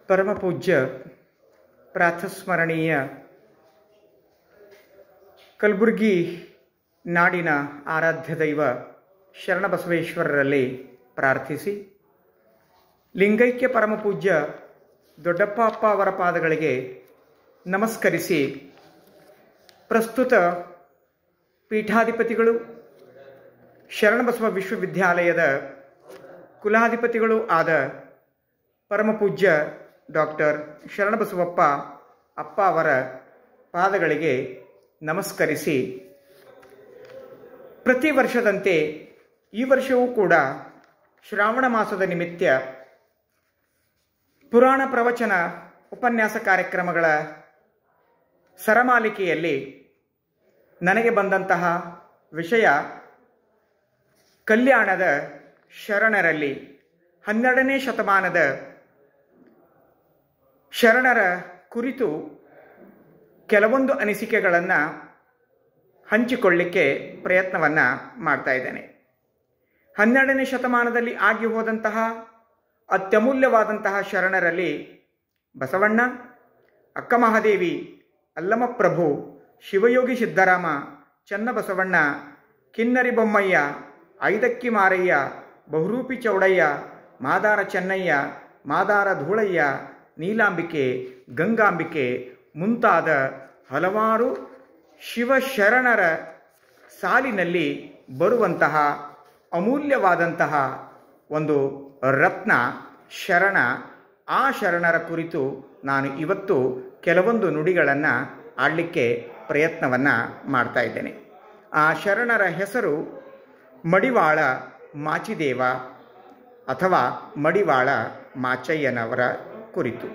ಪರಮಪೂಜ್ಯ ಪ್ರಾತಸ್ಮರಣೀಯ ಕಲಬುರಗಿ ನಾಡಿನ ಆರಾಧ್ಯ ದೈವ ಶರಣಬಸವೇಶ್ವರರಲ್ಲಿ ಪ್ರಾರ್ಥಿಸಿ ಲಿಂಗೈಕ್ಯ ಪರಮಪೂಜ್ಯ ದೊಡ್ಡಪ್ಪ ಅಪ್ಪ ಅವರ ಪಾದಗಳಿಗೆ ನಮಸ್ಕರಿಸಿ ಪ್ರಸ್ತುತ ಪೀಠಾಧಿಪತಿಗಳು ಶರಣಬಸವ ವಿಶ್ವವಿದ್ಯಾಲಯದ ಕುಲಾಧಿಪತಿಗಳು ಆದ ಪರಮಪೂಜ್ಯ ಡಾಕ್ಟರ್ ಶರಣಬಸವಪ್ಪ ಅಪ್ಪ ಅವರ ಪಾದಗಳಿಗೆ ನಮಸ್ಕರಿಸಿ ಪ್ರತಿ ವರ್ಷದಂತೆ ಈ ವರ್ಷವೂ ಕೂಡ ಶ್ರಾವಣ ಮಾಸದ ನಿಮಿತ್ತ ಪುರಾಣ ಪ್ರವಚನ ಉಪನ್ಯಾಸ ಕಾರ್ಯಕ್ರಮಗಳ ಸರಮಾಲಿಕೆಯಲ್ಲಿ ನನಗೆ ಬಂದಂತಹ ವಿಷಯ ಕಲ್ಯಾಣದ ಶರಣರಲ್ಲಿ ಹನ್ನೆರಡನೇ ಶತಮಾನದ ಶರಣರ ಕುರಿತು ಕೆಲವೊಂದು ಅನಿಸಿಕೆಗಳನ್ನು ಹಂಚಿಕೊಳ್ಳಿಕ್ಕೆ ಪ್ರಯತ್ನವನ್ನು ಮಾಡ್ತಾ ಇದ್ದೇನೆ ಹನ್ನೆರಡನೇ ಶತಮಾನದಲ್ಲಿ ಆಗಿ ಹೋದಂತಹ ಅತ್ಯಮೂಲ್ಯವಾದಂತಹ ಶರಣರಲ್ಲಿ ಬಸವಣ್ಣ ಅಕ್ಕಮಹಾದೇವಿ ಅಲ್ಲಮಪ್ರಭು ಶಿವಯೋಗಿ ಸಿದ್ದರಾಮ ಚನ್ನಬಸವಣ್ಣ ಕಿನ್ನರಿ ಬೊಮ್ಮಯ್ಯ ಐದಕ್ಕಿ ಮಾರಯ್ಯ ಬಹುರೂಪಿ ಚೌಡಯ್ಯ ಮಾದಾರ ಚೆನ್ನಯ್ಯ ಮಾದಾರ ಧೂಳಯ್ಯ ನೀಲಾಂಬಿಕೆ ಗಂಗಾಂಬಿಕೆ ಮುಂತಾದ ಹಲವಾರು ಶಿವಶರಣರ ಸಾಲಿನಲ್ಲಿ ಬರುವಂತಹ ಅಮೂಲ್ಯವಾದಂತಹ ಒಂದು ರತ್ನ ಶರಣ ಆ ಶರಣರ ಕುರಿತು ನಾನು ಇವತ್ತು ಕೆಲವೊಂದು ನುಡಿಗಳನ್ನು ಆಡಲಿಕ್ಕೆ ಪ್ರಯತ್ನವನ್ನು ಮಾಡ್ತಾ ಇದ್ದೇನೆ ಆ ಶರಣರ ಹೆಸರು ಮಡಿವಾಳ ಮಾಚಿದೇವ ಅಥವಾ ಮಡಿವಾಳ ಮಾಚಯ್ಯನವರ ಕುರಿತು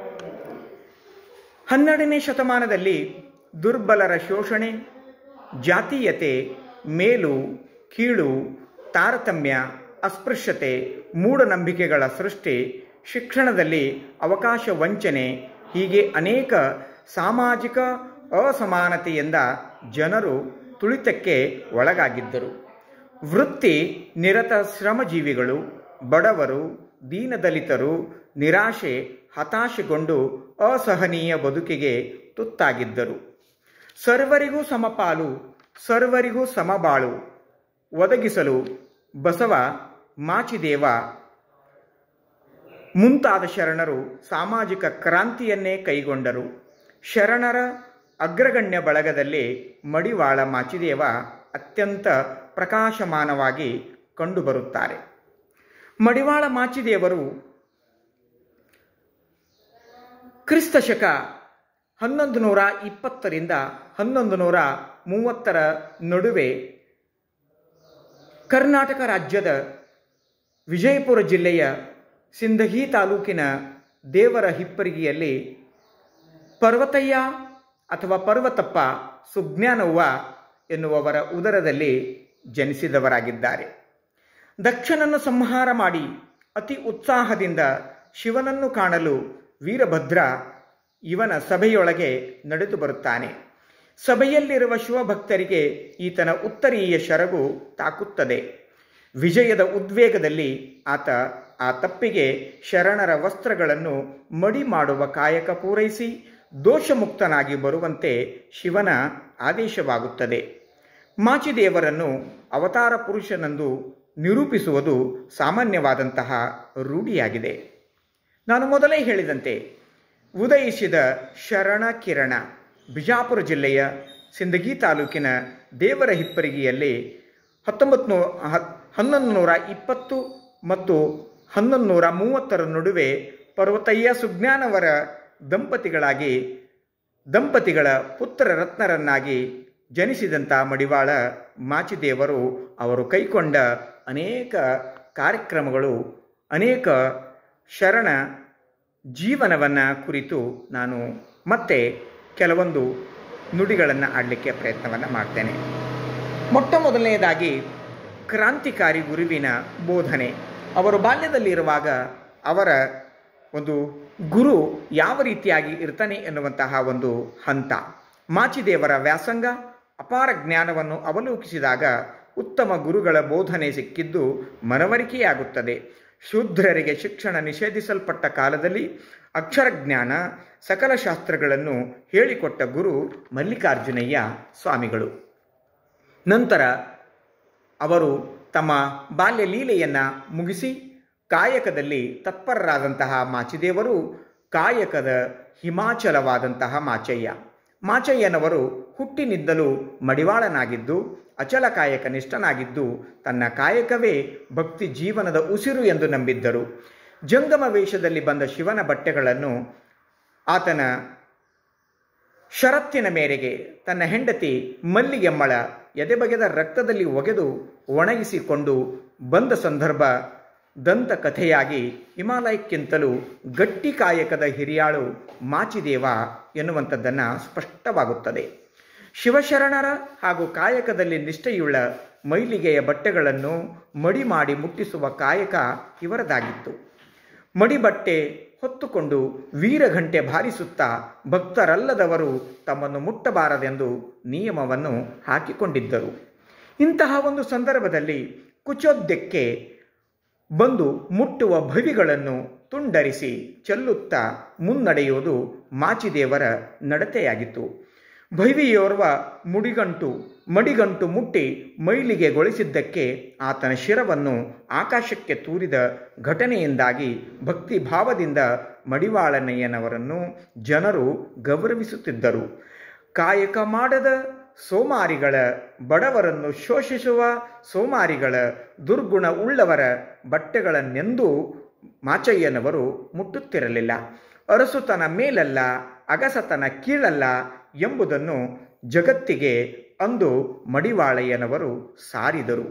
ಹನ್ನೆರಡನೇ ಶತಮಾನದಲ್ಲಿ ದುರ್ಬಲರ ಶೋಷಣೆ ಜಾತೀಯತೆ ಮೇಲು ಕೀಳು ತಾರತಮ್ಯ ಅಸ್ಪೃಶ್ಯತೆ ಮೂಢನಂಬಿಕೆಗಳ ಸೃಷ್ಟಿ ಶಿಕ್ಷಣದಲ್ಲಿ ಅವಕಾಶ ವಂಚನೆ ಹೀಗೆ ಅನೇಕ ಸಾಮಾಜಿಕ ಅಸಮಾನತೆಯಿಂದ ಜನರು ತುಳಿತಕ್ಕೆ ಒಳಗಾಗಿದ್ದರು ವೃತ್ತಿ ನಿರತ ಶ್ರಮಜೀವಿಗಳು ಬಡವರು ದೀನದಲಿತರು ನಿರಾಶೆ ಹತಾಶೆಗೊಂಡು ಅಸಹನೀಯ ಬದುಕಿಗೆ ತುತ್ತಾಗಿದ್ದರು ಸರ್ವರಿಗೂ ಸಮಪಾಲು ಸರ್ವರಿಗೂ ಸಮಬಾಳು ಒದಗಿಸಲು ಬಸವ ಮಾಚಿದೇವ ಮುಂತಾದ ಶರಣರು ಸಾಮಾಜಿಕ ಕ್ರಾಂತಿಯನ್ನೇ ಕೈಗೊಂಡರು ಶರಣರ ಅಗ್ರಗಣ್ಯ ಬಳಗದಲ್ಲಿ ಮಡಿವಾಳ ಮಾಚಿದೇವ ಅತ್ಯಂತ ಪ್ರಕಾಶಮಾನವಾಗಿ ಕಂಡುಬರುತ್ತಾರೆ ಮಡಿವಾಳ ಮಾಚಿದೇವರು ಕ್ರಿಸ್ತ ಶಕ ಹನ್ನೊಂದು ನೂರ ಇಪ್ಪತ್ತರಿಂದ ಹನ್ನೊಂದು ನೂರ ಮೂವತ್ತರ ನಡುವೆ ಕರ್ನಾಟಕ ರಾಜ್ಯದ ವಿಜಯಪುರ ಜಿಲ್ಲೆಯ ಸಿಂದಗಿ ತಾಲೂಕಿನ ದೇವರ ಹಿಪ್ಪರಿಗೆಯಲ್ಲಿ ಪರ್ವತಯ್ಯ ಅಥವಾ ಪರ್ವತಪ್ಪ ಸುಜ್ಞಾನವ್ವ ಎನ್ನುವವರ ಉದರದಲ್ಲಿ ಜನಿಸಿದವರಾಗಿದ್ದಾರೆ ದಕ್ಷನನ್ನು ಸಂಹಾರ ಮಾಡಿ ಅತಿ ಉತ್ಸಾಹದಿಂದ ಶಿವನನ್ನು ಕಾಣಲು ವೀರಭದ್ರ ಇವನ ಸಭೆಯೊಳಗೆ ನಡೆದು ಬರುತ್ತಾನೆ ಸಭೆಯಲ್ಲಿರುವ ಶಿವಭಕ್ತರಿಗೆ ಈತನ ಉತ್ತರೀಯ ಶರಗು ತಾಕುತ್ತದೆ ವಿಜಯದ ಉದ್ವೇಗದಲ್ಲಿ ಆತ ಆ ತಪ್ಪಿಗೆ ಶರಣರ ವಸ್ತ್ರಗಳನ್ನು ಮಡಿ ಮಾಡುವ ಕಾಯಕ ಪೂರೈಸಿ ದೋಷಮುಕ್ತನಾಗಿ ಬರುವಂತೆ ಶಿವನ ಆದೇಶವಾಗುತ್ತದೆ ಮಾಚಿದೇವರನ್ನು ಅವತಾರ ಪುರುಷನೆಂದು ನಿರೂಪಿಸುವುದು ಸಾಮಾನ್ಯವಾದಂತಹ ರೂಢಿಯಾಗಿದೆ ನಾನು ಮೊದಲೇ ಹೇಳಿದಂತೆ ಉದಯಿಸಿದ ಶರಣ ಕಿರಣ ಬಿಜಾಪುರ ಜಿಲ್ಲೆಯ ಸಿಂದಗಿ ತಾಲೂಕಿನ ದೇವರ ಹಿಪ್ಪರಿಗೆಯಲ್ಲಿ ಹತ್ತೊಂಬತ್ತು ನೂ ಹನ್ನೊಂದು ನೂರ ಇಪ್ಪತ್ತು ಮತ್ತು ಹನ್ನೊಂದು ನೂರ ಮೂವತ್ತರ ನಡುವೆ ಪರ್ವತಯ್ಯ ಸುಜ್ಞಾನವರ ದಂಪತಿಗಳಾಗಿ ದಂಪತಿಗಳ ಪುತ್ರ ರತ್ನರನ್ನಾಗಿ ಜನಿಸಿದಂಥ ಮಡಿವಾಳ ಮಾಚಿದೇವರು ಅವರು ಕೈಕೊಂಡ ಅನೇಕ ಕಾರ್ಯಕ್ರಮಗಳು ಅನೇಕ ಶರಣ ಜೀವನವನ್ನು ಕುರಿತು ನಾನು ಮತ್ತೆ ಕೆಲವೊಂದು ನುಡಿಗಳನ್ನು ಆಡಲಿಕ್ಕೆ ಪ್ರಯತ್ನವನ್ನು ಮಾಡ್ತೇನೆ ಮೊಟ್ಟ ಮೊದಲನೆಯದಾಗಿ ಕ್ರಾಂತಿಕಾರಿ ಗುರುವಿನ ಬೋಧನೆ ಅವರು ಬಾಲ್ಯದಲ್ಲಿರುವಾಗ ಅವರ ಒಂದು ಗುರು ಯಾವ ರೀತಿಯಾಗಿ ಇರ್ತಾನೆ ಎನ್ನುವಂತಹ ಒಂದು ಹಂತ ಮಾಚಿದೇವರ ವ್ಯಾಸಂಗ ಅಪಾರ ಜ್ಞಾನವನ್ನು ಅವಲೋಕಿಸಿದಾಗ ಉತ್ತಮ ಗುರುಗಳ ಬೋಧನೆ ಸಿಕ್ಕಿದ್ದು ಮನವರಿಕೆಯಾಗುತ್ತದೆ ಶೂದ್ರರಿಗೆ ಶಿಕ್ಷಣ ನಿಷೇಧಿಸಲ್ಪಟ್ಟ ಕಾಲದಲ್ಲಿ ಅಕ್ಷರಜ್ಞಾನ ಸಕಲ ಶಾಸ್ತ್ರಗಳನ್ನು ಹೇಳಿಕೊಟ್ಟ ಗುರು ಮಲ್ಲಿಕಾರ್ಜುನಯ್ಯ ಸ್ವಾಮಿಗಳು ನಂತರ ಅವರು ತಮ್ಮ ಬಾಲ್ಯ ಲೀಲೆಯನ್ನು ಮುಗಿಸಿ ಕಾಯಕದಲ್ಲಿ ತತ್ಪರರಾದಂತಹ ಮಾಚಿದೇವರು ಕಾಯಕದ ಹಿಮಾಚಲವಾದಂತಹ ಮಾಚಯ್ಯ ಮಾಚಯ್ಯನವರು ಹುಟ್ಟಿನಿಂದಲೂ ಮಡಿವಾಳನಾಗಿದ್ದು ಅಚಲ ಕಾಯಕ ನಿಷ್ಠನಾಗಿದ್ದು ತನ್ನ ಕಾಯಕವೇ ಭಕ್ತಿ ಜೀವನದ ಉಸಿರು ಎಂದು ನಂಬಿದ್ದರು ಜಂಗಮ ವೇಷದಲ್ಲಿ ಬಂದ ಶಿವನ ಬಟ್ಟೆಗಳನ್ನು ಆತನ ಷರತ್ತಿನ ಮೇರೆಗೆ ತನ್ನ ಹೆಂಡತಿ ಮಲ್ಲಿಗೆಮ್ಮಳ ಎದೆಬಗೆದ ರಕ್ತದಲ್ಲಿ ಒಗೆದು ಒಣಗಿಸಿಕೊಂಡು ಬಂದ ಸಂದರ್ಭ ದಂತಕಥೆಯಾಗಿ ಹಿಮಾಲಯಕ್ಕಿಂತಲೂ ಗಟ್ಟಿ ಕಾಯಕದ ಹಿರಿಯಾಳು ಮಾಚಿದೇವ ಎನ್ನುವಂಥದ್ದನ್ನು ಸ್ಪಷ್ಟವಾಗುತ್ತದೆ ಶಿವಶರಣರ ಹಾಗೂ ಕಾಯಕದಲ್ಲಿ ನಿಷ್ಠೆಯುಳ್ಳ ಮೈಲಿಗೆಯ ಬಟ್ಟೆಗಳನ್ನು ಮಡಿ ಮಾಡಿ ಮುಟ್ಟಿಸುವ ಕಾಯಕ ಇವರದಾಗಿತ್ತು ಮಡಿಬಟ್ಟೆ ಹೊತ್ತುಕೊಂಡು ವೀರಘಂಟೆ ಬಾರಿಸುತ್ತಾ ಭಕ್ತರಲ್ಲದವರು ತಮ್ಮನ್ನು ಮುಟ್ಟಬಾರದೆಂದು ನಿಯಮವನ್ನು ಹಾಕಿಕೊಂಡಿದ್ದರು ಇಂತಹ ಒಂದು ಸಂದರ್ಭದಲ್ಲಿ ಕುಚೋದ್ಯಕ್ಕೆ ಬಂದು ಮುಟ್ಟುವ ಭವಿಗಳನ್ನು ತುಂಡರಿಸಿ ಚೆಲ್ಲುತ್ತಾ ಮುನ್ನಡೆಯುವುದು ಮಾಚಿದೇವರ ನಡತೆಯಾಗಿತ್ತು ಭೈವಿಯೋರ್ವ ಮುಡಿಗಂಟು ಮಡಿಗಂಟು ಮುಟ್ಟಿ ಮೈಲಿಗೆಗೊಳಿಸಿದ್ದಕ್ಕೆ ಆತನ ಶಿರವನ್ನು ಆಕಾಶಕ್ಕೆ ತೂರಿದ ಘಟನೆಯಿಂದಾಗಿ ಭಕ್ತಿ ಭಾವದಿಂದ ಮಡಿವಾಳನಯ್ಯನವರನ್ನು ಜನರು ಗೌರವಿಸುತ್ತಿದ್ದರು ಕಾಯಕ ಮಾಡದ ಸೋಮಾರಿಗಳ ಬಡವರನ್ನು ಶೋಷಿಸುವ ಸೋಮಾರಿಗಳ ದುರ್ಗುಣ ಉಳ್ಳವರ ಬಟ್ಟೆಗಳನ್ನೆಂದೂ ಮಾಚಯ್ಯನವರು ಮುಟ್ಟುತ್ತಿರಲಿಲ್ಲ ಅರಸುತನ ಮೇಲಲ್ಲ ಅಗಸತನ ಕೀಳಲ್ಲ ಎಂಬುದನ್ನು ಜಗತ್ತಿಗೆ ಅಂದು ಮಡಿವಾಳಯ್ಯನವರು ಸಾರಿದರು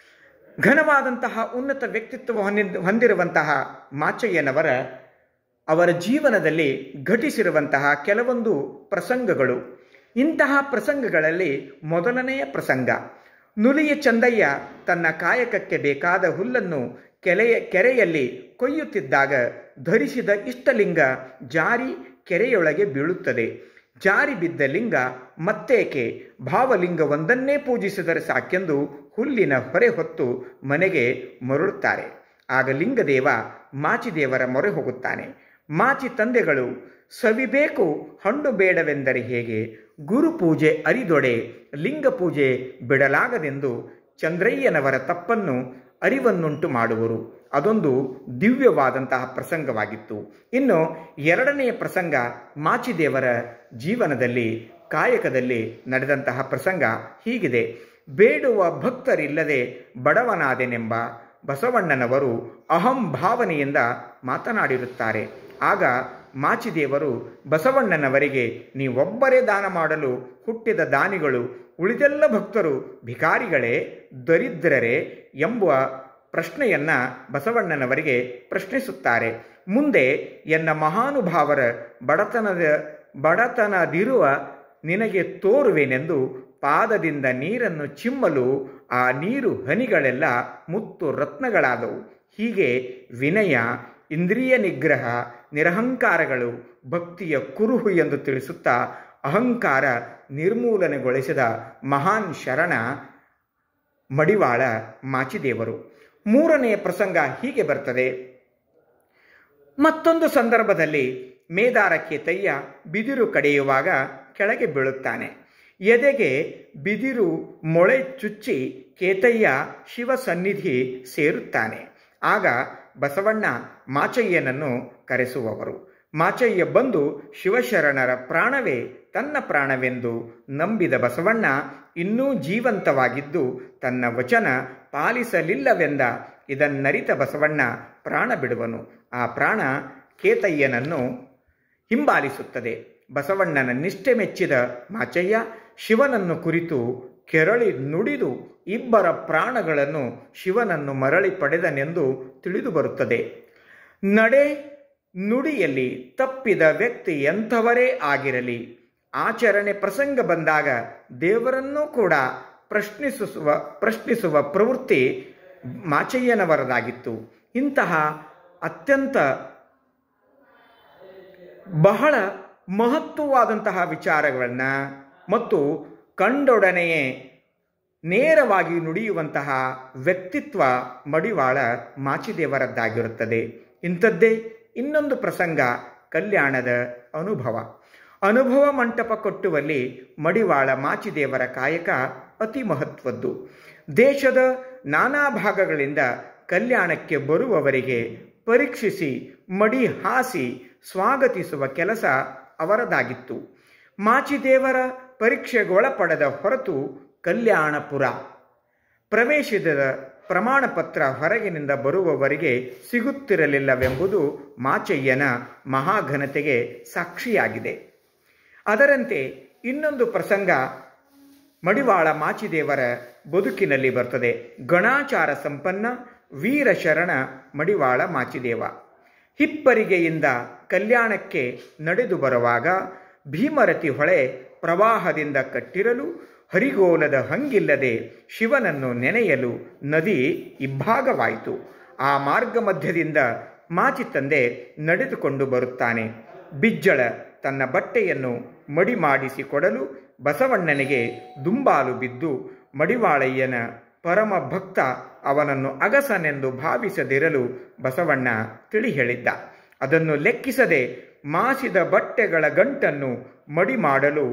ಘನವಾದಂತಹ ಉನ್ನತ ವ್ಯಕ್ತಿತ್ವ ಹೊಂದಿ ಹೊಂದಿರುವಂತಹ ಮಾಚಯ್ಯನವರ ಅವರ ಜೀವನದಲ್ಲಿ ಘಟಿಸಿರುವಂತಹ ಕೆಲವೊಂದು ಪ್ರಸಂಗಗಳು ಇಂತಹ ಪ್ರಸಂಗಗಳಲ್ಲಿ ಮೊದಲನೆಯ ಪ್ರಸಂಗ ನುಲಿಯ ಚಂದಯ್ಯ ತನ್ನ ಕಾಯಕಕ್ಕೆ ಬೇಕಾದ ಹುಲ್ಲನ್ನು ಕೆಲೆಯ ಕೆರೆಯಲ್ಲಿ ಕೊಯ್ಯುತ್ತಿದ್ದಾಗ ಧರಿಸಿದ ಇಷ್ಟಲಿಂಗ ಜಾರಿ ಕೆರೆಯೊಳಗೆ ಬೀಳುತ್ತದೆ ಜಾರಿ ಬಿದ್ದ ಲಿಂಗ ಮತ್ತೇಕೆ ಭಾವಲಿಂಗವೊಂದನ್ನೇ ಪೂಜಿಸಿದರೆ ಸಾಕೆಂದು ಹುಲ್ಲಿನ ಹೊರೆ ಹೊತ್ತು ಮನೆಗೆ ಮರಳುತ್ತಾರೆ ಆಗ ಲಿಂಗದೇವ ಮಾಚಿದೇವರ ಮೊರೆ ಹೋಗುತ್ತಾನೆ ಮಾಚಿ ತಂದೆಗಳು ಸವಿಬೇಕು ಹಣ್ಣು ಬೇಡವೆಂದರೆ ಹೇಗೆ ಗುರು ಪೂಜೆ ಅರಿದೊಡೆ ಲಿಂಗ ಪೂಜೆ ಬಿಡಲಾಗದೆಂದು ಚಂದ್ರಯ್ಯನವರ ತಪ್ಪನ್ನು ಅರಿವನ್ನುಂಟು ಮಾಡುವರು ಅದೊಂದು ದಿವ್ಯವಾದಂತಹ ಪ್ರಸಂಗವಾಗಿತ್ತು ಇನ್ನು ಎರಡನೆಯ ಪ್ರಸಂಗ ಮಾಚಿದೇವರ ಜೀವನದಲ್ಲಿ ಕಾಯಕದಲ್ಲಿ ನಡೆದಂತಹ ಪ್ರಸಂಗ ಹೀಗಿದೆ ಬೇಡುವ ಭಕ್ತರಿಲ್ಲದೆ ಬಡವನಾದೆನೆಂಬ ಬಸವಣ್ಣನವರು ಅಹಂ ಭಾವನೆಯಿಂದ ಮಾತನಾಡಿರುತ್ತಾರೆ ಆಗ ಮಾಚಿದೇವರು ಬಸವಣ್ಣನವರಿಗೆ ನೀವೊಬ್ಬರೇ ದಾನ ಮಾಡಲು ಹುಟ್ಟಿದ ದಾನಿಗಳು ಉಳಿದೆಲ್ಲ ಭಕ್ತರು ಭಿಕಾರಿಗಳೇ ದರಿದ್ರರೇ ಎಂಬ ಪ್ರಶ್ನೆಯನ್ನ ಬಸವಣ್ಣನವರಿಗೆ ಪ್ರಶ್ನಿಸುತ್ತಾರೆ ಮುಂದೆ ಎನ್ನ ಮಹಾನುಭಾವರ ಬಡತನದ ಬಡತನದಿರುವ ನಿನಗೆ ತೋರುವೆನೆಂದು ಪಾದದಿಂದ ನೀರನ್ನು ಚಿಮ್ಮಲು ಆ ನೀರು ಹನಿಗಳೆಲ್ಲ ಮುತ್ತು ರತ್ನಗಳಾದವು ಹೀಗೆ ವಿನಯ ಇಂದ್ರಿಯ ನಿಗ್ರಹ ನಿರಹಂಕಾರಗಳು ಭಕ್ತಿಯ ಕುರುಹು ಎಂದು ತಿಳಿಸುತ್ತಾ ಅಹಂಕಾರ ನಿರ್ಮೂಲನೆಗೊಳಿಸಿದ ಮಹಾನ್ ಶರಣ ಮಡಿವಾಳ ಮಾಚಿದೇವರು ಮೂರನೆಯ ಪ್ರಸಂಗ ಹೀಗೆ ಬರ್ತದೆ ಮತ್ತೊಂದು ಸಂದರ್ಭದಲ್ಲಿ ಮೇದಾರ ಕೇತಯ್ಯ ಬಿದಿರು ಕಡೆಯುವಾಗ ಕೆಳಗೆ ಬೀಳುತ್ತಾನೆ ಎದೆಗೆ ಬಿದಿರು ಮೊಳೆ ಚುಚ್ಚಿ ಕೇತಯ್ಯ ಶಿವ ಸನ್ನಿಧಿ ಸೇರುತ್ತಾನೆ ಆಗ ಬಸವಣ್ಣ ಮಾಚಯ್ಯನನ್ನು ಕರೆಸುವವರು ಮಾಚಯ್ಯ ಬಂದು ಶಿವಶರಣರ ಪ್ರಾಣವೇ ತನ್ನ ಪ್ರಾಣವೆಂದು ನಂಬಿದ ಬಸವಣ್ಣ ಇನ್ನೂ ಜೀವಂತವಾಗಿದ್ದು ತನ್ನ ವಚನ ಪಾಲಿಸಲಿಲ್ಲವೆಂದ ಇದನ್ನರಿತ ಬಸವಣ್ಣ ಪ್ರಾಣ ಬಿಡುವನು ಆ ಪ್ರಾಣ ಕೇತಯ್ಯನನ್ನು ಹಿಂಬಾಲಿಸುತ್ತದೆ ಬಸವಣ್ಣನ ನಿಷ್ಠೆ ಮೆಚ್ಚಿದ ಮಾಚಯ್ಯ ಶಿವನನ್ನು ಕುರಿತು ಕೆರಳಿ ನುಡಿದು ಇಬ್ಬರ ಪ್ರಾಣಗಳನ್ನು ಶಿವನನ್ನು ಮರಳಿ ಪಡೆದನೆಂದು ತಿಳಿದು ಬರುತ್ತದೆ ನಡೆ ನುಡಿಯಲ್ಲಿ ತಪ್ಪಿದ ವ್ಯಕ್ತಿ ಎಂಥವರೇ ಆಗಿರಲಿ ಆಚರಣೆ ಪ್ರಸಂಗ ಬಂದಾಗ ದೇವರನ್ನೂ ಕೂಡ ಪ್ರಶ್ನಿಸುವ ಪ್ರಶ್ನಿಸುವ ಪ್ರವೃತ್ತಿ ಮಾಚಯ್ಯನವರದಾಗಿತ್ತು ಇಂತಹ ಅತ್ಯಂತ ಬಹಳ ಮಹತ್ವವಾದಂತಹ ವಿಚಾರಗಳನ್ನು ಮತ್ತು ಕಂಡೊಡನೆಯೇ ನೇರವಾಗಿ ನುಡಿಯುವಂತಹ ವ್ಯಕ್ತಿತ್ವ ಮಡಿವಾಳ ಮಾಚಿದೇವರದ್ದಾಗಿರುತ್ತದೆ ಇಂಥದ್ದೇ ಇನ್ನೊಂದು ಪ್ರಸಂಗ ಕಲ್ಯಾಣದ ಅನುಭವ ಅನುಭವ ಮಂಟಪ ಕೊಟ್ಟುವಲ್ಲಿ ಮಡಿವಾಳ ಮಾಚಿದೇವರ ಕಾಯಕ ಅತಿ ಮಹತ್ವದ್ದು ದೇಶದ ನಾನಾ ಭಾಗಗಳಿಂದ ಕಲ್ಯಾಣಕ್ಕೆ ಬರುವವರಿಗೆ ಪರೀಕ್ಷಿಸಿ ಮಡಿ ಹಾಸಿ ಸ್ವಾಗತಿಸುವ ಕೆಲಸ ಅವರದಾಗಿತ್ತು ಮಾಚಿದೇವರ ಪರೀಕ್ಷೆಗೊಳಪಡದ ಹೊರತು ಕಲ್ಯಾಣಪುರ ಪ್ರವೇಶದ ಪ್ರಮಾಣ ಪತ್ರ ಹೊರಗಿನಿಂದ ಬರುವವರಿಗೆ ಸಿಗುತ್ತಿರಲಿಲ್ಲವೆಂಬುದು ಮಾಚಯ್ಯನ ಮಹಾಘನತೆಗೆ ಸಾಕ್ಷಿಯಾಗಿದೆ ಅದರಂತೆ ಇನ್ನೊಂದು ಪ್ರಸಂಗ ಮಡಿವಾಳ ಮಾಚಿದೇವರ ಬದುಕಿನಲ್ಲಿ ಬರ್ತದೆ ಗಣಾಚಾರ ಸಂಪನ್ನ ವೀರ ಶರಣ ಮಡಿವಾಳ ಮಾಚಿದೇವ ಹಿಪ್ಪರಿಗೆಯಿಂದ ಕಲ್ಯಾಣಕ್ಕೆ ನಡೆದು ಬರುವಾಗ ಭೀಮರತಿ ಹೊಳೆ ಪ್ರವಾಹದಿಂದ ಕಟ್ಟಿರಲು ಹರಿಗೋಲದ ಹಂಗಿಲ್ಲದೆ ಶಿವನನ್ನು ನೆನೆಯಲು ನದಿ ಇಬ್ಬಾಗವಾಯಿತು ಆ ಮಾರ್ಗ ಮಧ್ಯದಿಂದ ಮಾಚಿ ತಂದೆ ನಡೆದುಕೊಂಡು ಬರುತ್ತಾನೆ ಬಿಜ್ಜಳ ತನ್ನ ಬಟ್ಟೆಯನ್ನು ಮಡಿ ಮಾಡಿಸಿ ಕೊಡಲು ಬಸವಣ್ಣನಿಗೆ ದುಂಬಾಲು ಬಿದ್ದು ಮಡಿವಾಳಯ್ಯನ ಪರಮ ಭಕ್ತ ಅವನನ್ನು ಅಗಸನೆಂದು ಭಾವಿಸದಿರಲು ಬಸವಣ್ಣ ತಿಳಿ ಹೇಳಿದ್ದ ಅದನ್ನು ಲೆಕ್ಕಿಸದೆ ಮಾಸಿದ ಬಟ್ಟೆಗಳ ಗಂಟನ್ನು ಮಡಿ ಮಾಡಲು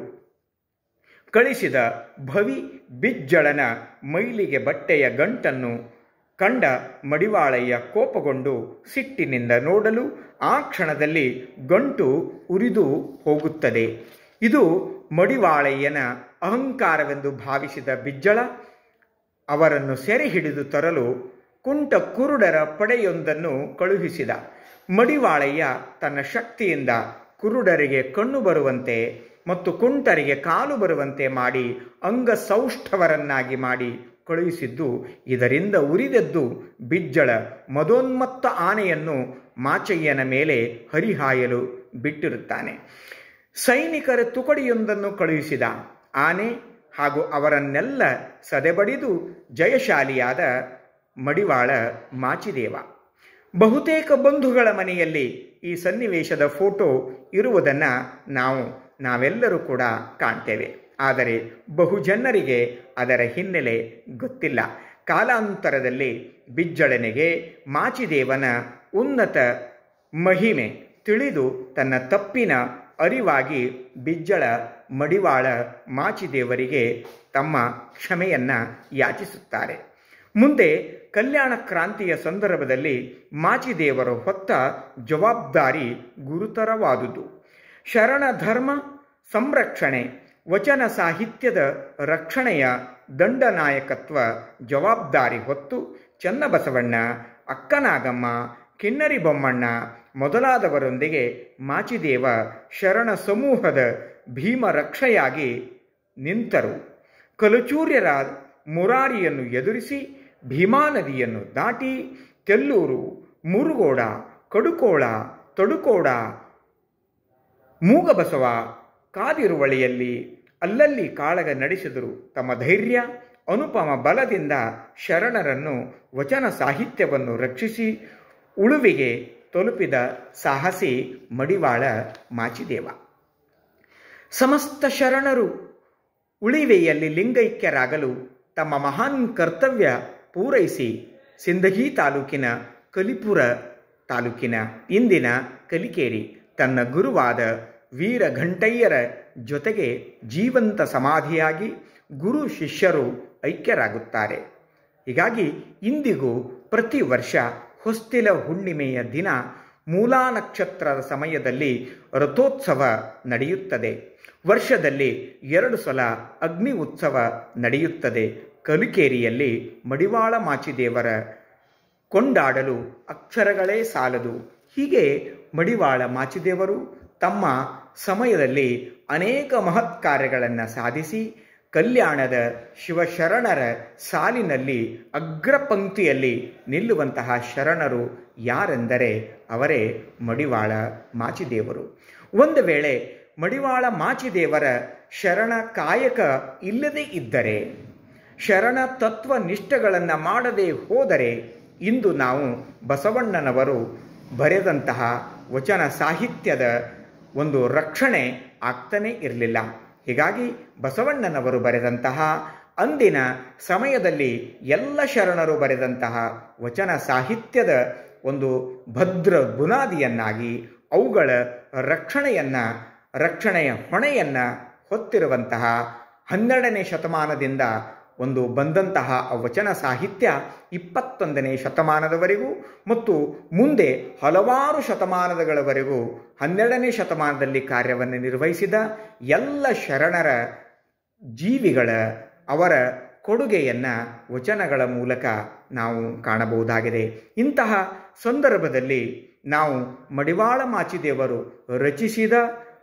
ಕಳಿಸಿದ ಭವಿ ಬಿಜ್ಜಳನ ಮೈಲಿಗೆ ಬಟ್ಟೆಯ ಗಂಟನ್ನು ಕಂಡ ಮಡಿವಾಳಯ್ಯ ಕೋಪಗೊಂಡು ಸಿಟ್ಟಿನಿಂದ ನೋಡಲು ಆ ಕ್ಷಣದಲ್ಲಿ ಗಂಟು ಉರಿದು ಹೋಗುತ್ತದೆ ಇದು ಮಡಿವಾಳಯ್ಯನ ಅಹಂಕಾರವೆಂದು ಭಾವಿಸಿದ ಬಿಜ್ಜಳ ಅವರನ್ನು ಸೆರೆ ಹಿಡಿದು ತರಲು ಕುಂಟ ಕುರುಡರ ಪಡೆಯೊಂದನ್ನು ಕಳುಹಿಸಿದ ಮಡಿವಾಳಯ್ಯ ತನ್ನ ಶಕ್ತಿಯಿಂದ ಕುರುಡರಿಗೆ ಕಣ್ಣು ಬರುವಂತೆ ಮತ್ತು ಕುಂಟರಿಗೆ ಕಾಲು ಬರುವಂತೆ ಮಾಡಿ ಅಂಗಸೌಷ್ಠವರನ್ನಾಗಿ ಮಾಡಿ ಕಳುಹಿಸಿದ್ದು ಇದರಿಂದ ಉರಿದದ್ದು ಬಿಜ್ಜಳ ಮದೋನ್ಮತ್ತ ಆನೆಯನ್ನು ಮಾಚಯ್ಯನ ಮೇಲೆ ಹರಿಹಾಯಲು ಬಿಟ್ಟಿರುತ್ತಾನೆ ಸೈನಿಕರ ತುಕಡಿಯೊಂದನ್ನು ಕಳುಹಿಸಿದ ಆನೆ ಹಾಗೂ ಅವರನ್ನೆಲ್ಲ ಸದೆಬಡಿದು ಜಯಶಾಲಿಯಾದ ಮಡಿವಾಳ ಮಾಚಿದೇವ ಬಹುತೇಕ ಬಂಧುಗಳ ಮನೆಯಲ್ಲಿ ಈ ಸನ್ನಿವೇಶದ ಫೋಟೋ ಇರುವುದನ್ನು ನಾವು ನಾವೆಲ್ಲರೂ ಕೂಡ ಕಾಣ್ತೇವೆ ಆದರೆ ಬಹುಜನರಿಗೆ ಅದರ ಹಿನ್ನೆಲೆ ಗೊತ್ತಿಲ್ಲ ಕಾಲಾಂತರದಲ್ಲಿ ಬಿಜ್ಜಳನಿಗೆ ಮಾಚಿದೇವನ ಉನ್ನತ ಮಹಿಮೆ ತಿಳಿದು ತನ್ನ ತಪ್ಪಿನ ಅರಿವಾಗಿ ಬಿಜ್ಜಳ ಮಡಿವಾಳ ಮಾಚಿದೇವರಿಗೆ ತಮ್ಮ ಕ್ಷಮೆಯನ್ನ ಯಾಚಿಸುತ್ತಾರೆ ಮುಂದೆ ಕಲ್ಯಾಣ ಕ್ರಾಂತಿಯ ಸಂದರ್ಭದಲ್ಲಿ ಮಾಚಿದೇವರು ಹೊತ್ತ ಜವಾಬ್ದಾರಿ ಗುರುತರವಾದುದು ಶರಣ ಧರ್ಮ ಸಂರಕ್ಷಣೆ ವಚನ ಸಾಹಿತ್ಯದ ರಕ್ಷಣೆಯ ದಂಡನಾಯಕತ್ವ ಜವಾಬ್ದಾರಿ ಹೊತ್ತು ಚನ್ನಬಸವಣ್ಣ ಅಕ್ಕನಾಗಮ್ಮ ಕಿನ್ನರಿ ಬೊಮ್ಮಣ್ಣ ಮೊದಲಾದವರೊಂದಿಗೆ ಮಾಚಿದೇವ ಶರಣ ಸಮೂಹದ ಭೀಮ ರಕ್ಷೆಯಾಗಿ ನಿಂತರು ಕಲಚೂರ್ಯರ ಮುರಾರಿಯನ್ನು ಎದುರಿಸಿ ಭೀಮಾ ನದಿಯನ್ನು ದಾಟಿ ತೆಲ್ಲೂರು ಮುರುಗೋಡ ಕಡುಕೋಳ ತೊಡುಕೋಡ ಮೂಗಬಸವ ಕಾದಿರುವಳಿಯಲ್ಲಿ ಅಲ್ಲಲ್ಲಿ ಕಾಳಗ ನಡೆಸಿದರು ತಮ್ಮ ಧೈರ್ಯ ಅನುಪಮ ಬಲದಿಂದ ಶರಣರನ್ನು ವಚನ ಸಾಹಿತ್ಯವನ್ನು ರಕ್ಷಿಸಿ ಉಳುವಿಗೆ ತಲುಪಿದ ಸಾಹಸಿ ಮಡಿವಾಳ ಮಾಚಿದೇವ ಸಮಸ್ತ ಶರಣರು ಉಳಿವೆಯಲ್ಲಿ ಲಿಂಗೈಕ್ಯರಾಗಲು ತಮ್ಮ ಮಹಾನ್ ಕರ್ತವ್ಯ ಪೂರೈಸಿ ಸಿಂದಗಿ ತಾಲೂಕಿನ ಕಲಿಪುರ ತಾಲೂಕಿನ ಇಂದಿನ ಕಲಿಕೇರಿ ತನ್ನ ಗುರುವಾದ ವೀರ ಘಂಟಯ್ಯರ ಜೊತೆಗೆ ಜೀವಂತ ಸಮಾಧಿಯಾಗಿ ಗುರು ಶಿಷ್ಯರು ಐಕ್ಯರಾಗುತ್ತಾರೆ ಹೀಗಾಗಿ ಇಂದಿಗೂ ಪ್ರತಿ ವರ್ಷ ಹೊಸ್ತಿಲ ಹುಣ್ಣಿಮೆಯ ದಿನ ಮೂಲಾ ನಕ್ಷತ್ರದ ಸಮಯದಲ್ಲಿ ರಥೋತ್ಸವ ನಡೆಯುತ್ತದೆ ವರ್ಷದಲ್ಲಿ ಎರಡು ಸಲ ಅಗ್ನಿ ಉತ್ಸವ ನಡೆಯುತ್ತದೆ ಕಲಿಕೇರಿಯಲ್ಲಿ ಮಡಿವಾಳ ಮಾಚಿದೇವರ ಕೊಂಡಾಡಲು ಅಕ್ಷರಗಳೇ ಸಾಲದು ಹೀಗೆ ಮಡಿವಾಳ ಮಾಚಿದೇವರು ತಮ್ಮ ಸಮಯದಲ್ಲಿ ಅನೇಕ ಮಹತ್ ಕಾರ್ಯಗಳನ್ನು ಸಾಧಿಸಿ ಕಲ್ಯಾಣದ ಶಿವಶರಣರ ಸಾಲಿನಲ್ಲಿ ಅಗ್ರಪಂಕ್ತಿಯಲ್ಲಿ ನಿಲ್ಲುವಂತಹ ಶರಣರು ಯಾರೆಂದರೆ ಅವರೇ ಮಡಿವಾಳ ಮಾಚಿದೇವರು ಒಂದು ವೇಳೆ ಮಡಿವಾಳ ಮಾಚಿದೇವರ ಶರಣ ಕಾಯಕ ಇಲ್ಲದೇ ಇದ್ದರೆ ಶರಣ ತತ್ವ ನಿಷ್ಠೆಗಳನ್ನು ಮಾಡದೆ ಹೋದರೆ ಇಂದು ನಾವು ಬಸವಣ್ಣನವರು ಬರೆದಂತಹ ವಚನ ಸಾಹಿತ್ಯದ ಒಂದು ರಕ್ಷಣೆ ಆಗ್ತಾನೇ ಇರಲಿಲ್ಲ ಹೀಗಾಗಿ ಬಸವಣ್ಣನವರು ಬರೆದಂತಹ ಅಂದಿನ ಸಮಯದಲ್ಲಿ ಎಲ್ಲ ಶರಣರು ಬರೆದಂತಹ ವಚನ ಸಾಹಿತ್ಯದ ಒಂದು ಭದ್ರ ಬುನಾದಿಯನ್ನಾಗಿ ಅವುಗಳ ರಕ್ಷಣೆಯನ್ನ ರಕ್ಷಣೆಯ ಹೊಣೆಯನ್ನ ಹೊತ್ತಿರುವಂತಹ ಹನ್ನೆರಡನೇ ಶತಮಾನದಿಂದ ಒಂದು ಬಂದಂತಹ ವಚನ ಸಾಹಿತ್ಯ ಇಪ್ಪತ್ತೊಂದನೇ ಶತಮಾನದವರೆಗೂ ಮತ್ತು ಮುಂದೆ ಹಲವಾರು ಶತಮಾನದಗಳವರೆಗೂ ಹನ್ನೆರಡನೇ ಶತಮಾನದಲ್ಲಿ ಕಾರ್ಯವನ್ನು ನಿರ್ವಹಿಸಿದ ಎಲ್ಲ ಶರಣರ ಜೀವಿಗಳ ಅವರ ಕೊಡುಗೆಯನ್ನು ವಚನಗಳ ಮೂಲಕ ನಾವು ಕಾಣಬಹುದಾಗಿದೆ ಇಂತಹ ಸಂದರ್ಭದಲ್ಲಿ ನಾವು ಮಡಿವಾಳ ಮಾಚಿದೇವರು ರಚಿಸಿದ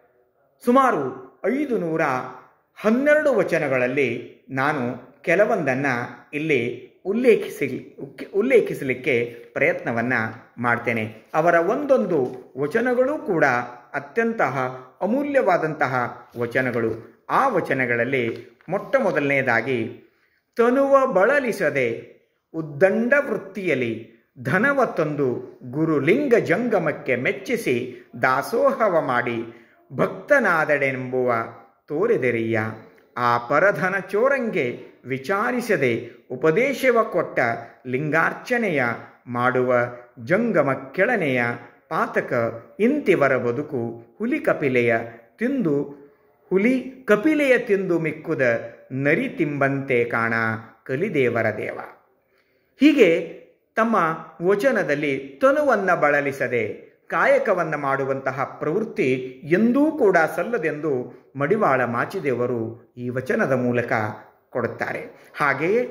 ಸುಮಾರು ಐದು ನೂರ ಹನ್ನೆರಡು ವಚನಗಳಲ್ಲಿ ನಾನು ಕೆಲವೊಂದನ್ನು ಇಲ್ಲಿ ಉಲ್ಲೇಖಿಸಿ ಉಲ್ಲೇಖಿಸಲಿಕ್ಕೆ ಪ್ರಯತ್ನವನ್ನು ಮಾಡ್ತೇನೆ ಅವರ ಒಂದೊಂದು ವಚನಗಳು ಕೂಡ ಅತ್ಯಂತ ಅಮೂಲ್ಯವಾದಂತಹ ವಚನಗಳು ಆ ವಚನಗಳಲ್ಲಿ ಮೊಟ್ಟ ಮೊದಲನೆಯದಾಗಿ ತನುವ ಬಳಲಿಸದೆ ಉದ್ದಂಡ ವೃತ್ತಿಯಲ್ಲಿ ಧನವ ತಂದು ಗುರುಲಿಂಗ ಜಂಗಮಕ್ಕೆ ಮೆಚ್ಚಿಸಿ ದಾಸೋಹವ ಮಾಡಿ ಭಕ್ತನಾದಡೆಂಬುವ ತೋರಿದೆರಿಯ ಆ ಪರಧನ ಚೋರಂಗೆ ವಿಚಾರಿಸದೆ ಉಪದೇಶವ ಕೊಟ್ಟ ಲಿಂಗಾರ್ಚನೆಯ ಮಾಡುವ ಜಂಗಮ ಕೆಳನೆಯ ಪಾತಕ ಇಂತಿವರ ಬದುಕು ಹುಲಿ ಕಪಿಲೆಯ ತಿಂದು ಹುಲಿ ಕಪಿಲೆಯ ತಿಂದು ಮಿಕ್ಕುದ ನರಿ ತಿಂಬಂತೆ ಕಾಣ ಕಲಿದೇವರ ದೇವ ಹೀಗೆ ತಮ್ಮ ವಚನದಲ್ಲಿ ತನುವನ್ನು ಬಳಲಿಸದೆ ಕಾಯಕವನ್ನು ಮಾಡುವಂತಹ ಪ್ರವೃತ್ತಿ ಎಂದೂ ಕೂಡ ಸಲ್ಲದೆಂದು ಮಡಿವಾಳ ಮಾಚಿದೇವರು ಈ ವಚನದ ಮೂಲಕ ಕೊಡುತ್ತಾರೆ ಹಾಗೆಯೇ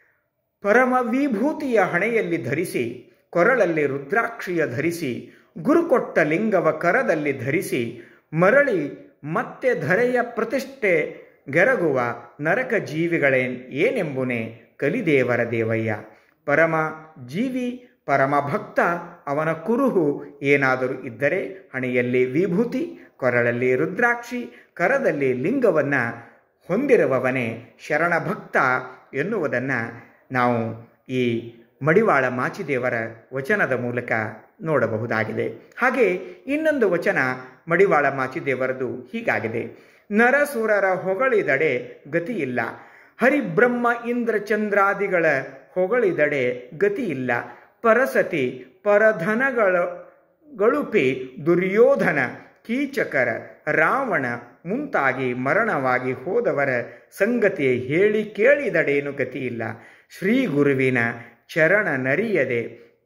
ಪರಮ ವಿಭೂತಿಯ ಹಣೆಯಲ್ಲಿ ಧರಿಸಿ ಕೊರಳಲ್ಲಿ ರುದ್ರಾಕ್ಷಿಯ ಧರಿಸಿ ಗುರುಕೊಟ್ಟ ಲಿಂಗವ ಕರದಲ್ಲಿ ಧರಿಸಿ ಮರಳಿ ಮತ್ತೆ ಧರೆಯ ಪ್ರತಿಷ್ಠೆ ಗೆರಗುವ ನರಕ ಜೀವಿಗಳೇನ್ ಏನೆಂಬುನೆ ಕಲಿದೇವರ ದೇವಯ್ಯ ಪರಮ ಜೀವಿ ಪರಮ ಭಕ್ತ ಅವನ ಕುರುಹು ಏನಾದರೂ ಇದ್ದರೆ ಹಣೆಯಲ್ಲಿ ವಿಭೂತಿ ಕೊರಳಲ್ಲಿ ರುದ್ರಾಕ್ಷಿ ಕರದಲ್ಲಿ ಲಿಂಗವನ್ನು ಹೊಂದಿರುವವನೇ ಶರಣ ಭಕ್ತ ಎನ್ನುವುದನ್ನು ನಾವು ಈ ಮಡಿವಾಳ ಮಾಚಿದೇವರ ವಚನದ ಮೂಲಕ ನೋಡಬಹುದಾಗಿದೆ ಹಾಗೆ ಇನ್ನೊಂದು ವಚನ ಮಡಿವಾಳ ಮಾಚಿದೇವರದು ಹೀಗಾಗಿದೆ ನರಸುರರ ಹೊಗಳಿದಡೆ ಗತಿಯಿಲ್ಲ ಹರಿಬ್ರಹ್ಮ ಇಂದ್ರ ಚಂದ್ರಾದಿಗಳ ಹೊಗಳಿದಡೆ ಗತಿಯಿಲ್ಲ ಪರಸತಿ ಪರಧನಗಳ ಗಳುಪಿ ದುರ್ಯೋಧನ ಕೀಚಕರ ರಾವಣ ಮುಂತಾಗಿ ಮರಣವಾಗಿ ಹೋದವರ ಸಂಗತಿ ಹೇಳಿ ಕೇಳಿದಡೇನು ಗತಿಯಿಲ್ಲ ಶ್ರೀ ಗುರುವಿನ ಚರಣ ನರಿಯದೆ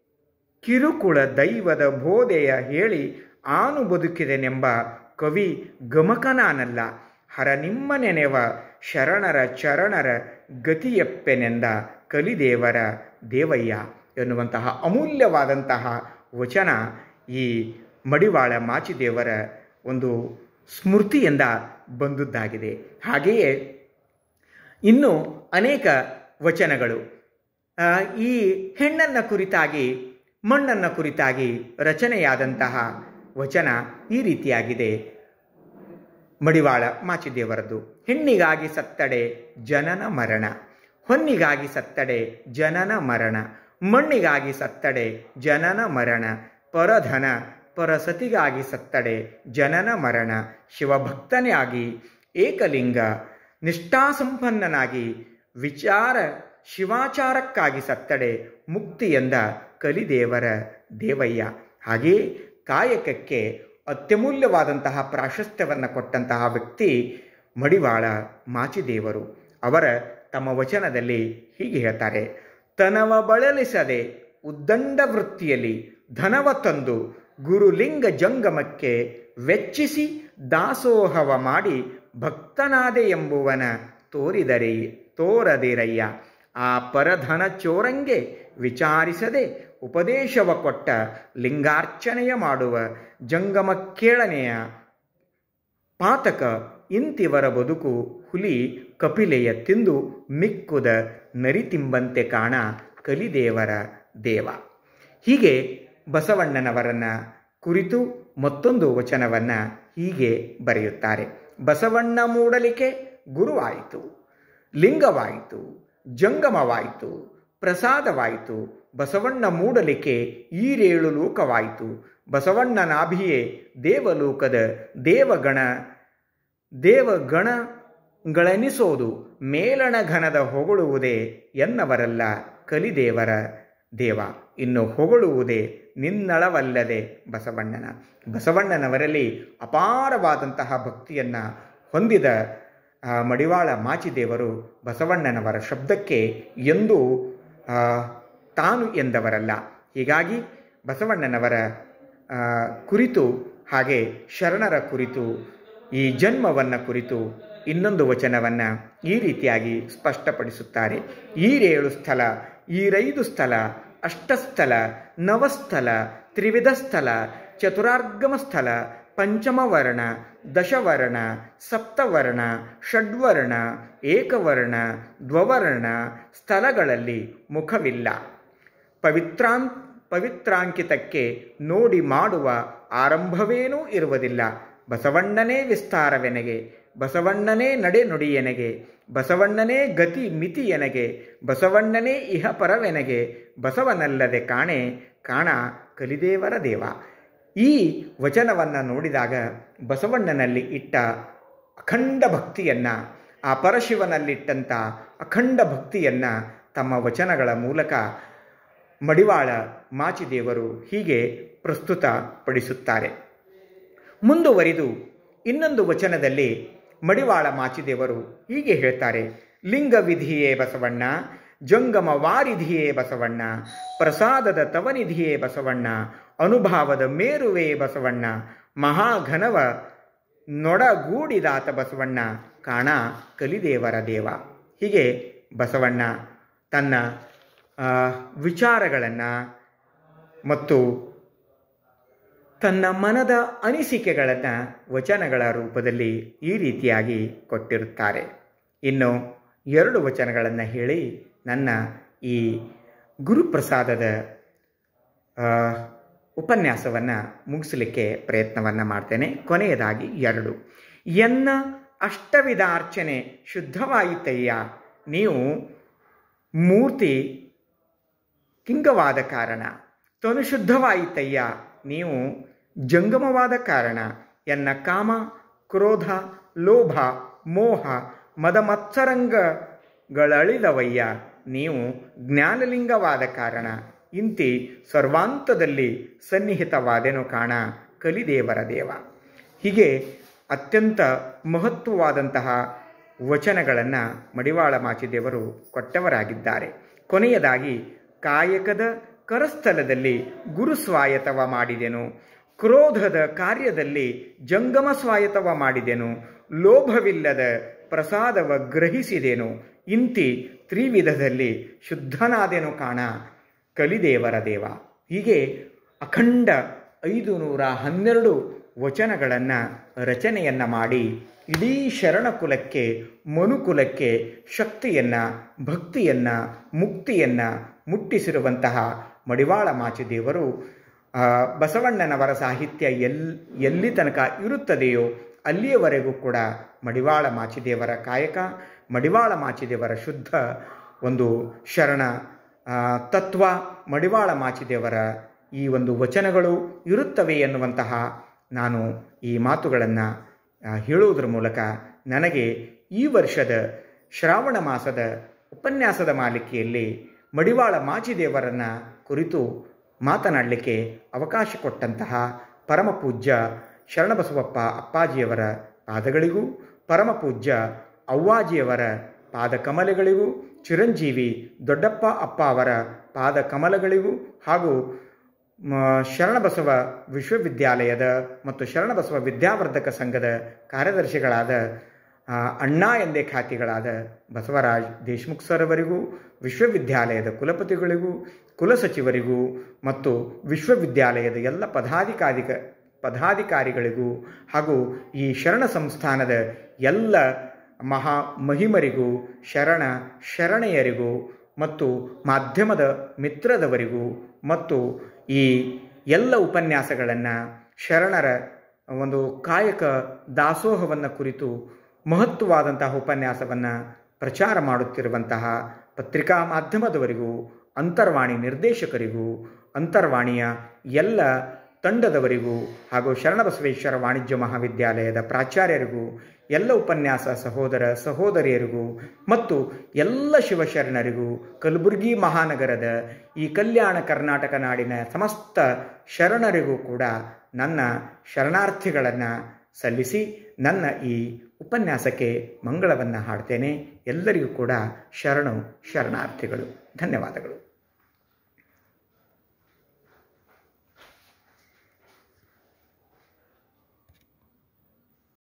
ಕಿರುಕುಳ ದೈವದ ಬೋಧೆಯ ಹೇಳಿ ಆನು ಬದುಕಿದೆನೆಂಬ ಕವಿ ಗಮಕನಾನಲ್ಲ ಹರ ನಿಮ್ಮ ನೆನೆವ ಶರಣರ ಚರಣರ ಗತಿಯಪ್ಪೆನೆಂದ ಕಲಿದೇವರ ದೇವಯ್ಯ ಎನ್ನುವಂತಹ ಅಮೂಲ್ಯವಾದಂತಹ ವಚನ ಈ ಮಡಿವಾಳ ಮಾಚಿದೇವರ ಒಂದು ಸ್ಮೃತಿಯಿಂದ ಬಂದುದಾಗಿದೆ ಹಾಗೆಯೇ ಇನ್ನು ಅನೇಕ ವಚನಗಳು ಈ ಹೆಣ್ಣನ್ನು ಕುರಿತಾಗಿ ಮಣ್ಣನ್ನು ಕುರಿತಾಗಿ ರಚನೆಯಾದಂತಹ ವಚನ ಈ ರೀತಿಯಾಗಿದೆ ಮಡಿವಾಳ ಮಾಚಿದೇವರದ್ದು ಹೆಣ್ಣಿಗಾಗಿ ಸತ್ತಡೆ ಜನನ ಮರಣ ಹೊನ್ನಿಗಾಗಿ ಸತ್ತಡೆ ಜನನ ಮರಣ ಮಣ್ಣಿಗಾಗಿ ಸತ್ತಡೆ ಜನನ ಮರಣ ಪರಧನ ಪರಸತಿಗಾಗಿ ಸತ್ತಡೆ ಜನನ ಮರಣ ಶಿವಭಕ್ತನಾಗಿ ಏಕಲಿಂಗ ನಿಷ್ಠಾಸಂಪನ್ನನಾಗಿ ವಿಚಾರ ಶಿವಾಚಾರಕ್ಕಾಗಿ ಸತ್ತಡೆ ಮುಕ್ತಿಯೆಂದ ಕಲಿದೇವರ ದೇವಯ್ಯ ಹಾಗೆಯೇ ಕಾಯಕಕ್ಕೆ ಅತ್ಯಮೂಲ್ಯವಾದಂತಹ ಪ್ರಾಶಸ್ತ್ಯವನ್ನು ಕೊಟ್ಟಂತಹ ವ್ಯಕ್ತಿ ಮಡಿವಾಳ ಮಾಚಿದೇವರು ಅವರ ತಮ್ಮ ವಚನದಲ್ಲಿ ಹೀಗೆ ಹೇಳ್ತಾರೆ ತನವ ಬಳಲಿಸದೆ ಉದ್ದಂಡ ವೃತ್ತಿಯಲ್ಲಿ ಧನವ ತಂದು ಗುರುಲಿಂಗ ಜಂಗಮಕ್ಕೆ ವೆಚ್ಚಿಸಿ ದಾಸೋಹವ ಮಾಡಿ ಭಕ್ತನಾದೆ ಎಂಬುವನ ತೋರಿದರೆ ತೋರದಿರಯ್ಯ ಆ ಪರಧನ ಚೋರಂಗೆ ವಿಚಾರಿಸದೆ ಉಪದೇಶವ ಕೊಟ್ಟ ಲಿಂಗಾರ್ಚನೆಯ ಮಾಡುವ ಜಂಗಮ ಕೇಳನೆಯ ಪಾತಕ ಇಂತಿವರ ಬದುಕು ಹುಲಿ ಕಪಿಲೆಯ ತಿಂದು ಮಿಕ್ಕುದ ನರಿತಿಂಬಂತೆ ಕಾಣ ಕಲಿದೇವರ ದೇವ ಹೀಗೆ ಬಸವಣ್ಣನವರನ್ನ ಕುರಿತು ಮತ್ತೊಂದು ವಚನವನ್ನು ಹೀಗೆ ಬರೆಯುತ್ತಾರೆ ಬಸವಣ್ಣ ಮೂಡಲಿಕೆ ಗುರುವಾಯಿತು ಲಿಂಗವಾಯಿತು ಜಂಗಮವಾಯಿತು ಪ್ರಸಾದವಾಯಿತು ಬಸವಣ್ಣ ಮೂಡಲಿಕೆ ಈರೇಳು ಲೋಕವಾಯಿತು ಬಸವಣ್ಣನಾಭಿಯೇ ದೇವಲೋಕದ ದೇವಗಣ ದೇವಗಣ ಗಳನಿಸೋದು ಮೇಲಣ ಘನದ ಹೊಗಳುವುದೇ ಎನ್ನವರಲ್ಲ ಕಲಿದೇವರ ದೇವ ಇನ್ನು ಹೊಗಳುವುದೇ ನಿನ್ನಳವಲ್ಲದೆ ಬಸವಣ್ಣನ ಬಸವಣ್ಣನವರಲ್ಲಿ ಅಪಾರವಾದಂತಹ ಭಕ್ತಿಯನ್ನು ಹೊಂದಿದ ಆ, ಮಡಿವಾಳ ಮಾಚಿದೇವರು ಬಸವಣ್ಣನವರ ಶಬ್ದಕ್ಕೆ ಎಂದೂ ಆ, ತಾನು ಎಂದವರಲ್ಲ ಹೀಗಾಗಿ ಬಸವಣ್ಣನವರ ಆ, ಕುರಿತು ಹಾಗೆ ಶರಣರ ಕುರಿತು ಈ ಜನ್ಮವನ್ನು ಕುರಿತು ಇನ್ನೊಂದು ವಚನವನ್ನು ಈ ರೀತಿಯಾಗಿ ಸ್ಪಷ್ಟಪಡಿಸುತ್ತಾರೆ ಈರೇಳು ಸ್ಥಳ ಈರೈದು ಸ್ಥಳ ಅಷ್ಟಸ್ಥಲ ನವಸ್ಥಲ ತ್ರಿವಿಧ ಸ್ಥಳ ಚತುರಾರ್ಗಮ ಸ್ಥಳ ಪಂಚಮವರ್ಣ ದಶವರ್ಣ ಸಪ್ತವರ್ಣ ಷಡ್ವರ್ಣ ಏಕವರ್ಣ ದ್ವವರ್ಣ ಸ್ಥಳಗಳಲ್ಲಿ ಮುಖವಿಲ್ಲ ಪವಿತ್ರಾಂ ಪವಿತ್ರಾಂಕಿತಕ್ಕೆ ನೋಡಿ ಮಾಡುವ ಆರಂಭವೇನೂ ಇರುವುದಿಲ್ಲ ಬಸವಣ್ಣನೇ ವಿಸ್ತಾರವೆನಗೆ ಬಸವಣ್ಣನೇ ನಡೆ ನುಡಿಯೆನಗೆ ಬಸವಣ್ಣನೇ ಗತಿ ಮಿತಿಯೆನಗೆ ಬಸವಣ್ಣನೇ ಇಹ ಪರವೆನಗೆ ಬಸವನಲ್ಲದೆ ಕಾಣೆ ಕಾಣ ಕಲಿದೇವರ ದೇವ ಈ ವಚನವನ್ನು ನೋಡಿದಾಗ ಬಸವಣ್ಣನಲ್ಲಿ ಇಟ್ಟ ಅಖಂಡ ಭಕ್ತಿಯನ್ನು ಆ ಪರಶಿವನಲ್ಲಿಟ್ಟಂಥ ಅಖಂಡ ಭಕ್ತಿಯನ್ನು ತಮ್ಮ ವಚನಗಳ ಮೂಲಕ ಮಡಿವಾಳ ಮಾಚಿದೇವರು ಹೀಗೆ ಪ್ರಸ್ತುತಪಡಿಸುತ್ತಾರೆ ಮುಂದುವರಿದು ಇನ್ನೊಂದು ವಚನದಲ್ಲಿ ಮಡಿವಾಳ ಮಾಚಿದೇವರು ಹೀಗೆ ಹೇಳ್ತಾರೆ ಲಿಂಗ ವಿಧಿಯೇ ಬಸವಣ್ಣ ಜಂಗಮ ವಾರಿಧಿಯೇ ಬಸವಣ್ಣ ಪ್ರಸಾದದ ತವನಿಧಿಯೇ ಬಸವಣ್ಣ ಅನುಭಾವದ ಮೇರುವೇ ಬಸವಣ್ಣ ಮಹಾಘನವ ನೊಡಗೂಡಿದಾತ ಬಸವಣ್ಣ ಕಾಣ ಕಲಿದೇವರ ದೇವ ಹೀಗೆ ಬಸವಣ್ಣ ತನ್ನ ವಿಚಾರಗಳನ್ನು ಮತ್ತು ತನ್ನ ಮನದ ಅನಿಸಿಕೆಗಳನ್ನು ವಚನಗಳ ರೂಪದಲ್ಲಿ ಈ ರೀತಿಯಾಗಿ ಕೊಟ್ಟಿರುತ್ತಾರೆ ಇನ್ನು ಎರಡು ವಚನಗಳನ್ನು ಹೇಳಿ ನನ್ನ ಈ ಗುರುಪ್ರಸಾದದ ಉಪನ್ಯಾಸವನ್ನು ಮುಗಿಸಲಿಕ್ಕೆ ಪ್ರಯತ್ನವನ್ನು ಮಾಡ್ತೇನೆ ಕೊನೆಯದಾಗಿ ಎರಡು ಎನ್ನ ಅಷ್ಟವಿಧ ಅರ್ಚನೆ ಶುದ್ಧವಾಯಿತಯ್ಯ ನೀವು ಮೂರ್ತಿ ಕಿಂಗವಾದ ಕಾರಣ ತನು ಶುದ್ಧವಾಯಿತಯ್ಯ ನೀವು ಜಂಗಮವಾದ ಕಾರಣ ಎನ್ನ ಕಾಮ ಕ್ರೋಧ ಲೋಭ ಮೋಹ ಮದಮತ್ಸರಂಗಗಳಳಿದವಯ್ಯ ನೀವು ಜ್ಞಾನಲಿಂಗವಾದ ಕಾರಣ ಇಂತಿ ಸರ್ವಾಂತದಲ್ಲಿ ಸನ್ನಿಹಿತವಾದೆನು ಕಾಣ ಕಲಿದೇವರ ದೇವ ಹೀಗೆ ಅತ್ಯಂತ ಮಹತ್ವವಾದಂತಹ ವಚನಗಳನ್ನು ಮಡಿವಾಳ ಮಾಚಿದೇವರು ಕೊಟ್ಟವರಾಗಿದ್ದಾರೆ ಕೊನೆಯದಾಗಿ ಕಾಯಕದ ಕರಸ್ಥಲದಲ್ಲಿ ಗುರು ಸ್ವಾಯತವ ಮಾಡಿದೆನು ಕ್ರೋಧದ ಕಾರ್ಯದಲ್ಲಿ ಜಂಗಮ ಸ್ವಾಯತವ ಮಾಡಿದೆನು ಲೋಭವಿಲ್ಲದ ಪ್ರಸಾದವ ಗ್ರಹಿಸಿದೆನು ಇಂತಿ ತ್ರಿವಿಧದಲ್ಲಿ ಶುದ್ಧನಾದೆನು ಕಾಣ ಕಲಿದೇವರ ದೇವ ಹೀಗೆ ಅಖಂಡ ಐದು ನೂರ ಹನ್ನೆರಡು ವಚನಗಳನ್ನು ರಚನೆಯನ್ನು ಮಾಡಿ ಇಡೀ ಶರಣಕುಲಕ್ಕೆ ಮನುಕುಲಕ್ಕೆ ಶಕ್ತಿಯನ್ನು ಭಕ್ತಿಯನ್ನು ಮುಕ್ತಿಯನ್ನು ಮುಟ್ಟಿಸಿರುವಂತಹ ಮಡಿವಾಳ ಮಾಚಿದೇವರು ಬಸವಣ್ಣನವರ ಸಾಹಿತ್ಯ ಎಲ್ ಎಲ್ಲಿ ತನಕ ಇರುತ್ತದೆಯೋ ಅಲ್ಲಿಯವರೆಗೂ ಕೂಡ ಮಡಿವಾಳ ಮಾಚಿದೇವರ ಕಾಯಕ ಮಡಿವಾಳ ಮಾಚಿದೇವರ ಶುದ್ಧ ಒಂದು ಶರಣ ತತ್ವ ಮಡಿವಾಳ ಮಾಚಿದೇವರ ಈ ಒಂದು ವಚನಗಳು ಇರುತ್ತವೆ ಎನ್ನುವಂತಹ ನಾನು ಈ ಮಾತುಗಳನ್ನು ಹೇಳುವುದರ ಮೂಲಕ ನನಗೆ ಈ ವರ್ಷದ ಶ್ರಾವಣ ಮಾಸದ ಉಪನ್ಯಾಸದ ಮಾಲಿಕೆಯಲ್ಲಿ ಮಡಿವಾಳ ಮಾಚಿದೇವರನ್ನು ಕುರಿತು ಮಾತನಾಡಲಿಕ್ಕೆ ಅವಕಾಶ ಕೊಟ್ಟಂತಹ ಪರಮಪೂಜ್ಯ ಶರಣಬಸವಪ್ಪ ಅಪ್ಪಾಜಿಯವರ ಪಾದಗಳಿಗೂ ಪರಮಪೂಜ್ಯ ಅವ್ವಾಜಿಯವರ ಪಾದ ಕಮಲಗಳಿಗೂ ಚಿರಂಜೀವಿ ದೊಡ್ಡಪ್ಪ ಅಪ್ಪ ಅವರ ಪಾದ ಕಮಲಗಳಿಗೂ ಹಾಗೂ ಶರಣಬಸವ ವಿಶ್ವವಿದ್ಯಾಲಯದ ಮತ್ತು ಶರಣಬಸವ ವಿದ್ಯಾವರ್ಧಕ ಸಂಘದ ಕಾರ್ಯದರ್ಶಿಗಳಾದ ಅಣ್ಣ ಎಂದೇ ಖ್ಯಾತಿಗಳಾದ ಬಸವರಾಜ್ ದೇಶ್ಮುಖ್ ಸರ್ ಅವರಿಗೂ ವಿಶ್ವವಿದ್ಯಾಲಯದ ಕುಲಪತಿಗಳಿಗೂ ಕುಲಸಚಿವರಿಗೂ ಮತ್ತು ವಿಶ್ವವಿದ್ಯಾಲಯದ ಎಲ್ಲ ಪದಾಧಿಕಾರಿಕ ಪದಾಧಿಕಾರಿಗಳಿಗೂ ಹಾಗೂ ಈ ಶರಣ ಸಂಸ್ಥಾನದ ಎಲ್ಲ ಮಹಾ ಮಹಿಮರಿಗೂ ಶರಣ ಶರಣೆಯರಿಗೂ ಮತ್ತು ಮಾಧ್ಯಮದ ಮಿತ್ರದವರಿಗೂ ಮತ್ತು ಈ ಎಲ್ಲ ಉಪನ್ಯಾಸಗಳನ್ನು ಶರಣರ ಒಂದು ಕಾಯಕ ದಾಸೋಹವನ್ನು ಕುರಿತು ಮಹತ್ವವಾದಂತಹ ಉಪನ್ಯಾಸವನ್ನು ಪ್ರಚಾರ ಮಾಡುತ್ತಿರುವಂತಹ ಪತ್ರಿಕಾ ಮಾಧ್ಯಮದವರಿಗೂ ಅಂತರ್ವಾಣಿ ನಿರ್ದೇಶಕರಿಗೂ ಅಂತರ್ವಾಣಿಯ ಎಲ್ಲ ತಂಡದವರಿಗೂ ಹಾಗೂ ಶರಣಬಸವೇಶ್ವರ ವಾಣಿಜ್ಯ ಮಹಾವಿದ್ಯಾಲಯದ ಪ್ರಾಚಾರ್ಯರಿಗೂ ಎಲ್ಲ ಉಪನ್ಯಾಸ ಸಹೋದರ ಸಹೋದರಿಯರಿಗೂ ಮತ್ತು ಎಲ್ಲ ಶಿವಶರಣರಿಗೂ ಕಲಬುರಗಿ ಮಹಾನಗರದ ಈ ಕಲ್ಯಾಣ ಕರ್ನಾಟಕ ನಾಡಿನ ಸಮಸ್ತ ಶರಣರಿಗೂ ಕೂಡ ನನ್ನ ಶರಣಾರ್ಥಿಗಳನ್ನು ಸಲ್ಲಿಸಿ ನನ್ನ ಈ ಉಪನ್ಯಾಸಕ್ಕೆ ಮಂಗಳವನ್ನು ಹಾಡ್ತೇನೆ ಎಲ್ಲರಿಗೂ ಕೂಡ ಶರಣು ಶರಣಾರ್ಥಿಗಳು ಧನ್ಯವಾದಗಳು